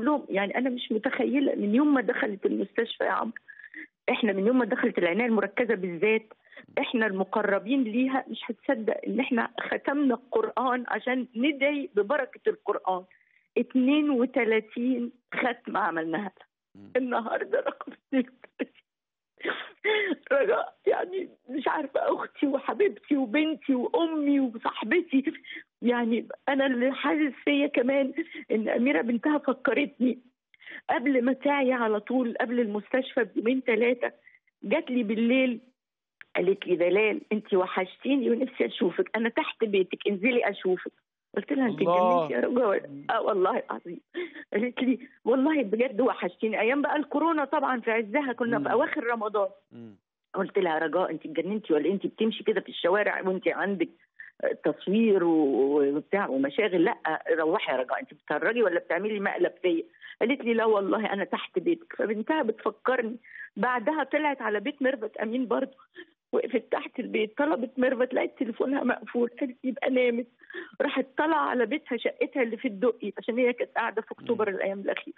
بقول لهم يعني انا مش متخيله من يوم ما دخلت المستشفى يا عمرو احنا من يوم ما دخلت العنايه المركزه بالذات احنا المقربين ليها مش هتصدق ان احنا ختمنا القران عشان ندعي ببركه القران 32 ختمه عملناها النهارده رقم 32 رجاء يعني مش عارفه اختي وحبيبتي وبنتي وامي وصاحبتي يعني انا اللي حاسس فيا كمان ان اميره بنتها فكرتني قبل ما تعي على طول قبل المستشفى بيومين ثلاثه جات لي بالليل قالت لي دلال انت وحشتيني ونفسي اشوفك انا تحت بيتك انزلي اشوفك قلت لها انت الله. اتجننتي يا رجاء اه والله العظيم قالت لي والله بجد وحشتيني ايام بقى الكورونا طبعا في عزها كنا في مم. اواخر رمضان مم. قلت لها يا رجاء انت اتجننتي ولا إيه؟ انت بتمشي كده في الشوارع وانت عندك تصوير و- وبتاع ومشاغل لا روحي يا رجاء انت بتهرجي ولا بتعملي مقلب فيا قالت لي لا والله انا تحت بيتك فبنتها بتفكرني بعدها طلعت على بيت ميرفت امين برضه وقفت تحت البيت طلبت ميرفت لقيت تليفونها مقفول قالت يبقى نامت راحت طالعه على بيتها شقتها اللي في الدقي عشان هي كانت قاعده في اكتوبر الايام الاخيره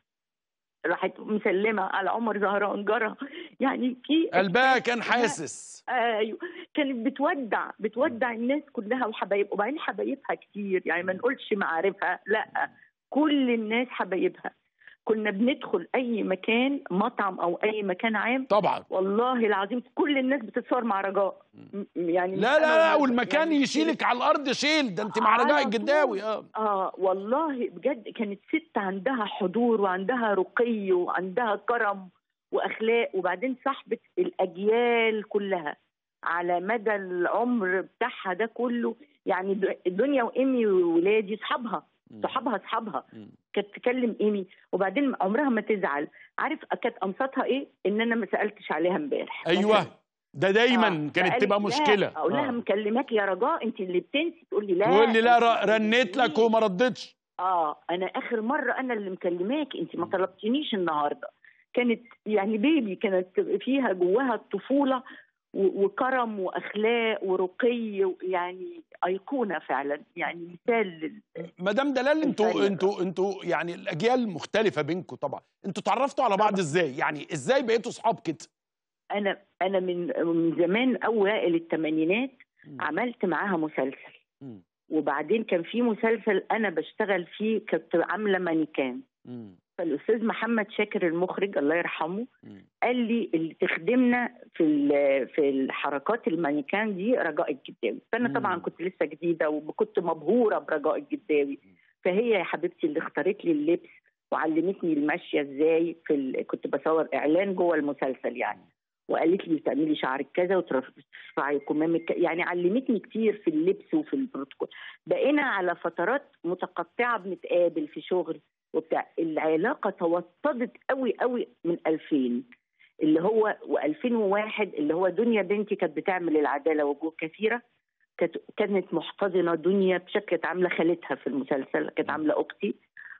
راحت مسلمه على عمر زهران جارها يعني في قلبها كان حاسس ايوه كانت بتودع بتودع الناس كلها وحبايب وبعدين حبايبها كتير يعني ما نقولش معارفها لا كل الناس حبايبها كنا بندخل اي مكان مطعم او اي مكان عام طبعا والله العظيم كل الناس بتتصور مع رجاء م- يعني مش لا أنا لا لا وما- والمكان يعني يشيلك على الارض شيل ده انت مع على رجاء طول. الجداوي اه اه والله بجد كانت ست عندها حضور وعندها رقي وعندها كرم واخلاق وبعدين صاحبه الاجيال كلها على مدى العمر بتاعها ده كله يعني د- الدنيا وايمي وولادي اصحابها صحابها اصحابها مم. كانت تكلم ايمي وبعدين عمرها ما تزعل عارف كانت امصتها ايه ان انا ما سالتش عليها امبارح ايوه مثلاً. ده دايما آه. كانت فقالت تبقى لا. مشكله اقول لها آه. مكلماك يا رجاء انت اللي بتنسي تقول لي لا تقول لي لا أنت ر- ما رنيت لك بتنسيش. وما ردتش اه انا اخر مره انا اللي مكلماك انت ما طلبتنيش النهارده كانت يعني بيبي كانت فيها جواها الطفوله و- وكرم واخلاق ورقي يعني ايقونه فعلا يعني مثال لل- مدام دلال انتوا الفريق. انتوا انتوا يعني الاجيال مختلفه بينكم طبعا انتوا اتعرفتوا على بعض طبعاً. ازاي يعني ازاي بقيتوا صحاب كده انا انا من من زمان اوائل الثمانينات مم. عملت معاها مسلسل مم. وبعدين كان في مسلسل انا بشتغل فيه كنت عامله مانيكان مم. فالاستاذ محمد شاكر المخرج الله يرحمه مم. قال لي اللي تخدمنا في ال- في الحركات المانيكان دي رجاء الجداوي فانا مم. طبعا كنت لسه جديده وكنت مبهوره برجاء الجداوي فهي يا حبيبتي اللي اختارت لي اللبس وعلمتني الماشيه ازاي في ال... كنت بصور اعلان جوه المسلسل يعني وقالت لي تعملي شعرك كذا وترفعي كمامك ك- يعني علمتني كتير في اللبس وفي البروتوكول بقينا على فترات متقطعه بنتقابل في شغل وبتاع العلاقه توطدت قوي قوي من 2000 اللي هو و2001 اللي هو دنيا بنتي كانت بتعمل العداله وجوه كثيره كانت كانت محتضنه دنيا بشكل كانت عامله خالتها في المسلسل كانت عامله اختي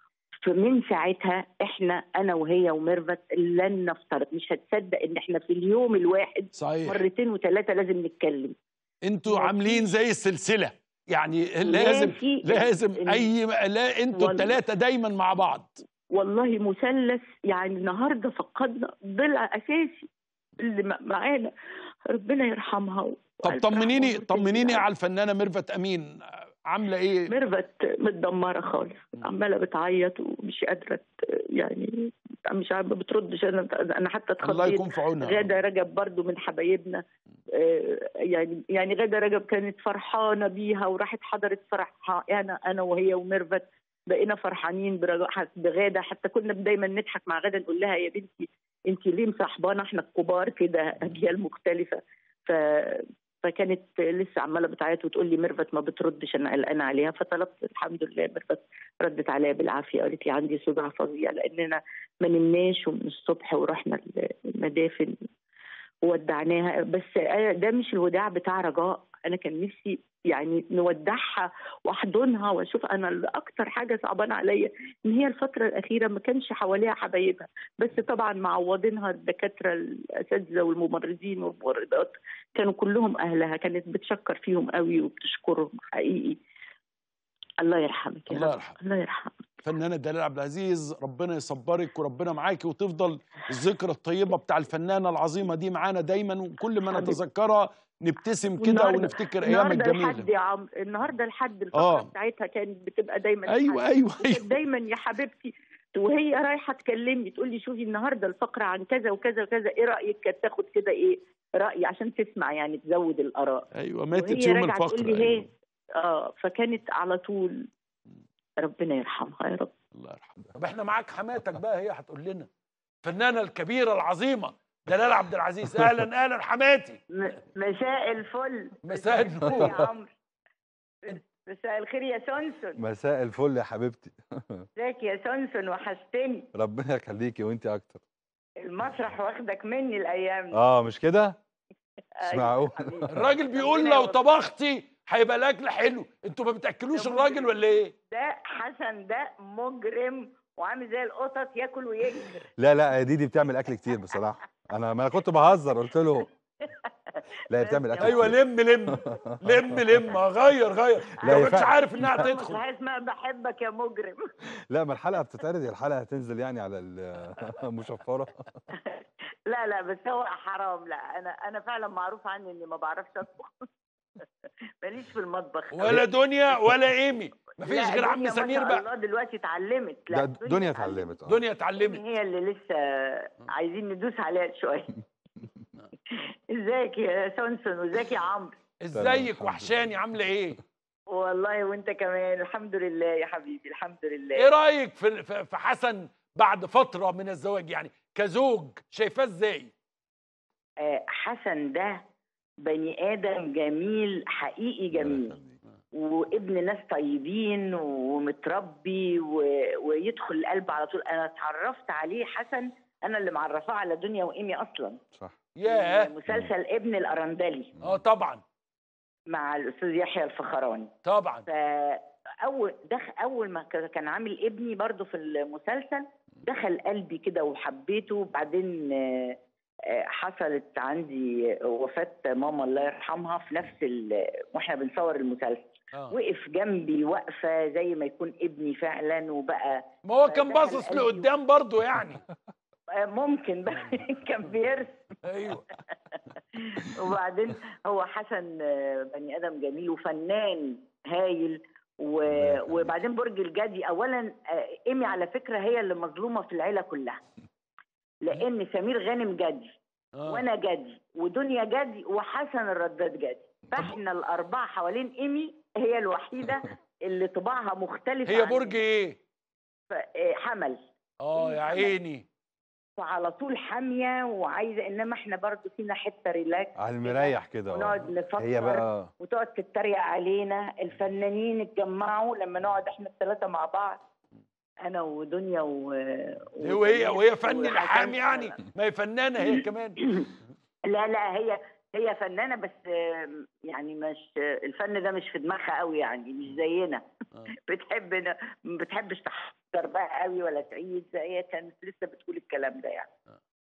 فمن ساعتها احنا انا وهي وميرفت لن نفترق مش هتصدق ان احنا في اليوم الواحد صحيح مرتين وثلاثه لازم نتكلم انتوا مفيش. عاملين زي السلسله يعني لازم ماشي. لازم ال- اي لا انتوا والله. الثلاثه دايما مع بعض والله مثلث يعني النهارده فقدنا ضلع اساسي اللي م- معانا ربنا يرحمها طب وألف طمنيني رحمة طمنيني وتنزل على الفنانه ميرفت امين عامله ايه ميرفت متدمره خالص عماله بتعيط ومش قادره ت- يعني مش عارفه ما بتردش انا انا حتى الله اتخضيت يكون في عونها غاده رجب برضو من حبايبنا آه، يعني يعني غاده رجب كانت فرحانه بيها وراحت حضرت فرحها انا انا وهي وميرفت بقينا فرحانين برجا- بغاده حتى كنا دايما نضحك مع غاده نقول لها يا بنتي انت ليه مصاحبانا احنا الكبار كده اجيال مختلفه ف فكانت لسه عماله بتعيط وتقول لي ميرفت ما بتردش انا قلقانه عليها فطلبت الحمد لله ميرفت ردت عليا بالعافيه قالت لي عندي صداع فظيع لاننا ما نمناش ومن الصبح ورحنا المدافن وودعناها بس أنا ده مش الوداع بتاع رجاء انا كان نفسي يعني نودعها واحضنها واشوف انا اللي اكتر حاجه صعبانه عليا ان هي الفتره الاخيره ما كانش حواليها حبايبها بس طبعا معوضينها الدكاتره الاساتذه والممرضين والممرضات كانوا كلهم اهلها كانت بتشكر فيهم قوي وبتشكرهم حقيقي الله يرحمك يا الله رب. يرحمه الله يرحمك فنانة دلال عبد العزيز ربنا يصبرك وربنا معاكي وتفضل الذكرى الطيبة بتاع الفنانة العظيمة دي معانا دايما وكل ما حبيبتي. نتذكرها نبتسم كده والنهاردة- ونفتكر ايام النهارده الحد الجميلة يا عمرو النهارده الحد الفقره آه. بتاعتها كانت بتبقى دايما ايوه الحد. ايوه وكانت ايوه دايما يا حبيبتي وهي رايحه تكلمني تقول لي شوفي النهارده الفقره عن كذا وكذا وكذا ايه رايك كانت تاخد كده ايه راي عشان تسمع يعني تزود الاراء ايوه ماتت وهي يوم راجعه تقول الفقر لي أيوة. هي اه فكانت على طول ربنا يرحمها يا رب الله يرحمها طب احنا معاك حماتك بقى هي هتقول لنا الفنانة الكبيرة العظيمة دلال عبد العزيز اهلا اهلا حماتي م- مساء الفل مساء النور. يا عمرو مساء الخير يا سونسون مساء الفل يا حبيبتي ازيك يا سونسون وحشتني ربنا يخليكي وانت اكتر المسرح واخدك مني الايام دي اه مش كده مش أيوة معقول. حبيبي. الراجل بيقول ربنا لو يوفقك. طبختي هيبقى الاكل حلو انتوا ما بتاكلوش ده الراجل ممكن. ولا ايه ده حسن ده مجرم وعامل زي القطط ياكل وينكر لا لا يا ديدي بتعمل اكل كتير بصراحه انا ما انا كنت بهزر قلت له لا هي بتعمل اكل ايوه كتير. لم لم لم لم غير غير لا، لو هي كنتش فعلا. عارف انها مش هتدخل حاجه اسمها بحبك يا مجرم لا ما الحلقه بتتعرض هي الحلقه هتنزل يعني على المشفره لا لا بس هو حرام لا انا انا فعلا معروف عني اني ما بعرفش اطبخ ماليش في المطبخ ولا دنيا ولا ايمي مفيش لا، غير عم دنيا ما سمير شاء بقى الله دلوقتي اتعلمت ده لا دنيا اتعلمت اه دنيا اتعلمت هي اللي لسه عايزين ندوس عليها شويه ازيك يا سونسون وازيك يا عمرو ازيك الحمد وحشاني عامله ايه والله وانت كمان الحمد لله يا حبيبي الحمد لله ايه رايك في في في حسن بعد فتره من الزواج يعني كزوج شايفاه ازاي آه، حسن ده بني ادم جميل حقيقي جميل وابن ناس طيبين ومتربي و... ويدخل القلب على طول انا اتعرفت عليه حسن انا اللي معرفاه على دنيا وايمي اصلا صح ياه مسلسل ابن الارندلي اه طبعا مع الاستاذ يحيى الفخراني طبعا فاول دخل اول ما ك- كان عامل ابني برضو في المسلسل دخل قلبي كده وحبيته وبعدين آه، آه، حصلت عندي وفاة ماما الله يرحمها في نفس ال... واحنا بنصور المسلسل آه. وقف جنبي واقفة زي ما يكون ابني فعلا وبقى ما هو كان دخل باصص قلبي. لقدام برضه يعني آه، ممكن بقى كان بيرسم ايوه وبعدين هو حسن آه، بني ادم جميل وفنان هايل و... الله يخليك. وبعدين برج الجدي اولا آه، ايمي على فكره هي اللي مظلومه في العيله كلها لان سمير غانم جدي آه. وانا جدي ودنيا جدي وحسن الرداد جدي فاحنا الاربعه حوالين ايمي هي الوحيده اللي طباعها مختلفه هي عن- برج ايه ف- آه، حمل اه يا عيني فعلى طول حاميه وعايزه انما احنا برضو فينا حته ريلاكس على المريح كده ونقعد آه. نفكر هي بقى وتقعد تتريق علينا الفنانين اتجمعوا لما نقعد احنا الثلاثه مع بعض انا ودنيا و... هي وهي وهي فن وحسن. لحام يعني ما هي فنانه هي كمان لا لا هي هي فنانه بس آم، يعني مش الفن ده مش في دماغها قوي يعني مش زينا آه. بتحب ما بتحبش تحضر بقى قوي ولا تعيد هي كانت لسه بتقول الكلام ده يعني